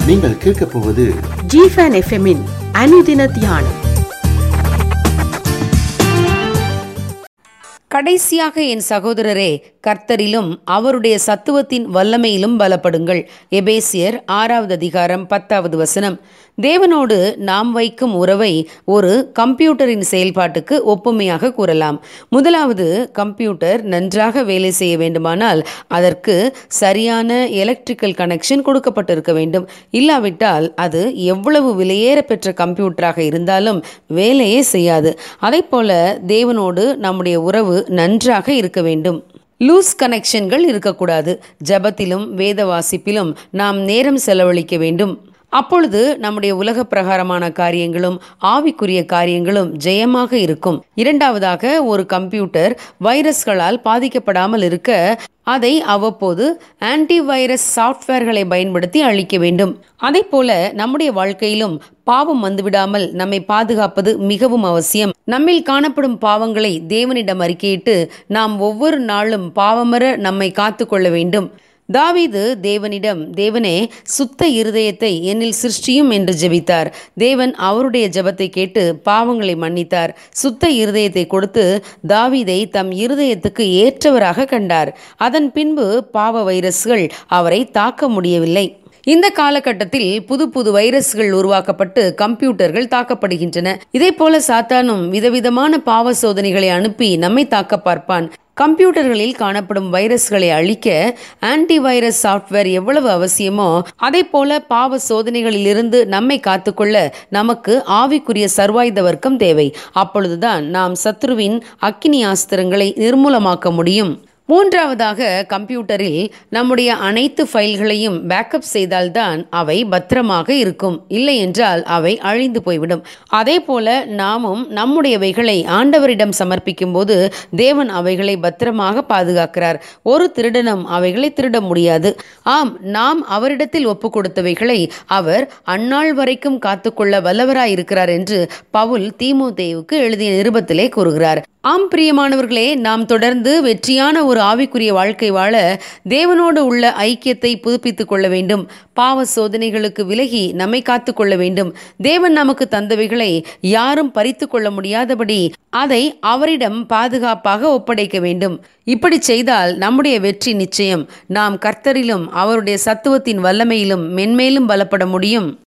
நீங்கள் கேட்கப் போவது ஜிஃபன் எஃப்எம்மின் அனுதின தியானம் கடைசியாக என் சகோதரரே கர்த்தரிலும் அவருடைய சத்துவத்தின் வல்லமையிலும் பலப்படுங்கள் எபேசியர் ஆறாவது அதிகாரம் பத்தாவது வசனம் தேவனோடு நாம் வைக்கும் உறவை ஒரு கம்ப்யூட்டரின் செயல்பாட்டுக்கு ஒப்புமையாக கூறலாம் முதலாவது கம்ப்யூட்டர் நன்றாக வேலை செய்ய வேண்டுமானால் அதற்கு சரியான எலக்ட்ரிக்கல் கனெக்ஷன் கொடுக்கப்பட்டிருக்க வேண்டும் இல்லாவிட்டால் அது எவ்வளவு விலையேற பெற்ற கம்ப்யூட்டராக இருந்தாலும் வேலையே செய்யாது அதைப் போல தேவனோடு நம்முடைய உறவு நன்றாக இருக்க வேண்டும் லூஸ் கனெக்ஷன்கள் இருக்கக்கூடாது ஜபத்திலும் வேத வாசிப்பிலும் நாம் நேரம் செலவழிக்க வேண்டும் அப்பொழுது நம்முடைய உலக பிரகாரமான காரியங்களும் ஆவிக்குரிய காரியங்களும் ஜெயமாக இருக்கும் இரண்டாவதாக ஒரு கம்ப்யூட்டர் வைரஸ்களால் பாதிக்கப்படாமல் இருக்க அதை அவ்வப்போது ஆன்டிவைரஸ் சாஃப்ட்வேர்களை பயன்படுத்தி அழிக்க வேண்டும் அதே போல நம்முடைய வாழ்க்கையிலும் பாவம் வந்துவிடாமல் நம்மை பாதுகாப்பது மிகவும் அவசியம் நம்மில் காணப்படும் பாவங்களை தேவனிடம் அறிக்கையிட்டு நாம் ஒவ்வொரு நாளும் பாவமர நம்மை காத்துக்கொள்ள வேண்டும் தாவீது தேவனிடம் தேவனே சுத்த இருதயத்தை என்னில் சிருஷ்டியும் என்று ஜெபித்தார் தேவன் அவருடைய ஜெபத்தை கேட்டு பாவங்களை மன்னித்தார் சுத்த இருதயத்தை கொடுத்து தாவீதை தம் இருதயத்துக்கு ஏற்றவராக கண்டார் அதன் பின்பு பாவ வைரஸ்கள் அவரை தாக்க முடியவில்லை இந்த காலகட்டத்தில் புது புது வைரஸ்கள் உருவாக்கப்பட்டு கம்ப்யூட்டர்கள் தாக்கப்படுகின்றன இதே போல சாத்தானும் விதவிதமான பாவ சோதனைகளை அனுப்பி நம்மை தாக்க பார்ப்பான் கம்ப்யூட்டர்களில் காணப்படும் வைரஸ்களை அழிக்க ஆன்டிவைரஸ் சாஃப்ட்வேர் எவ்வளவு அவசியமோ அதே போல பாவ சோதனைகளில் இருந்து நம்மை காத்துக்கொள்ள நமக்கு ஆவிக்குரிய சர்வாயுத வர்க்கம் தேவை அப்பொழுதுதான் நாம் சத்ருவின் அக்கினி ஆஸ்திரங்களை நிர்மூலமாக்க முடியும் மூன்றாவதாக கம்ப்யூட்டரில் நம்முடைய அனைத்து ஃபைல்களையும் பேக்கப் செய்தால்தான் அவை பத்திரமாக இருக்கும் இல்லை என்றால் அவை அழிந்து போய்விடும் அதே போல நாமும் நம்முடையவைகளை ஆண்டவரிடம் சமர்ப்பிக்கும் போது தேவன் அவைகளை பத்திரமாக பாதுகாக்கிறார் ஒரு திருடனும் அவைகளை திருட முடியாது ஆம் நாம் அவரிடத்தில் ஒப்பு கொடுத்தவைகளை அவர் அந்நாள் வரைக்கும் காத்துக்கொள்ள வல்லவராயிருக்கிறார் என்று பவுல் தீமோதேவுக்கு எழுதிய நிருபத்திலே கூறுகிறார் ஆம் பிரியமானவர்களே நாம் தொடர்ந்து வெற்றியான ஒரு ஆவிக்குரிய வாழ்க்கை வாழ தேவனோடு உள்ள ஐக்கியத்தை புதுப்பித்துக் கொள்ள வேண்டும் பாவ சோதனைகளுக்கு விலகி நம்மை காத்து கொள்ள வேண்டும் தேவன் நமக்கு தந்தவைகளை யாரும் பறித்து கொள்ள முடியாதபடி அதை அவரிடம் பாதுகாப்பாக ஒப்படைக்க வேண்டும் இப்படி செய்தால் நம்முடைய வெற்றி நிச்சயம் நாம் கர்த்தரிலும் அவருடைய சத்துவத்தின் வல்லமையிலும் மென்மேலும் பலப்பட முடியும்